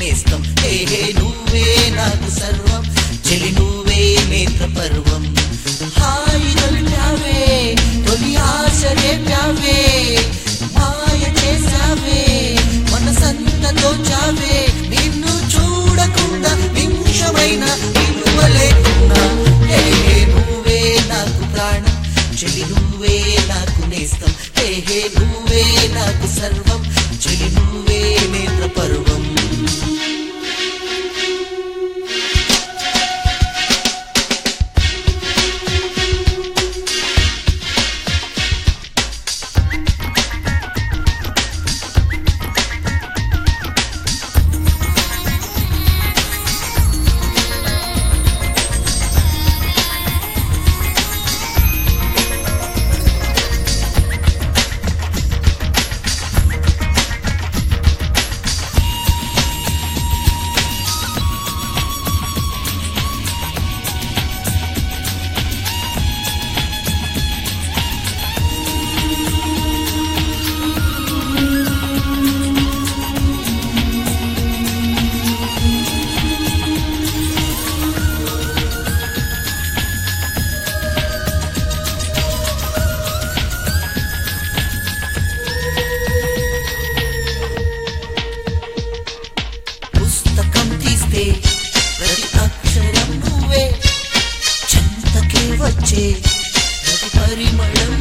నేస్తం హే హే నువ్వే నాకు సర్వం చెలి నువ్వే నేత్ర పర్వం హాయి తొలిపావే తొలి ఆశ రేపావే మాయ చేసావే మనసంత దోచావే నిన్ను చూడకుండా నిమిషమైన నిలువలేకున్నా హే హే నువ్వే నాకు ప్రాణం చెలి నువ్వే నాకు నేస్తం హే హే నువ్వే నాకు సర్వం చెలి నువ్వే నేత్ర పర్వం పుస్తకం తీస్తే ప్రతి అక్షరం నువ్వే చెంతకే వచ్చే ప్రతి పరిమళం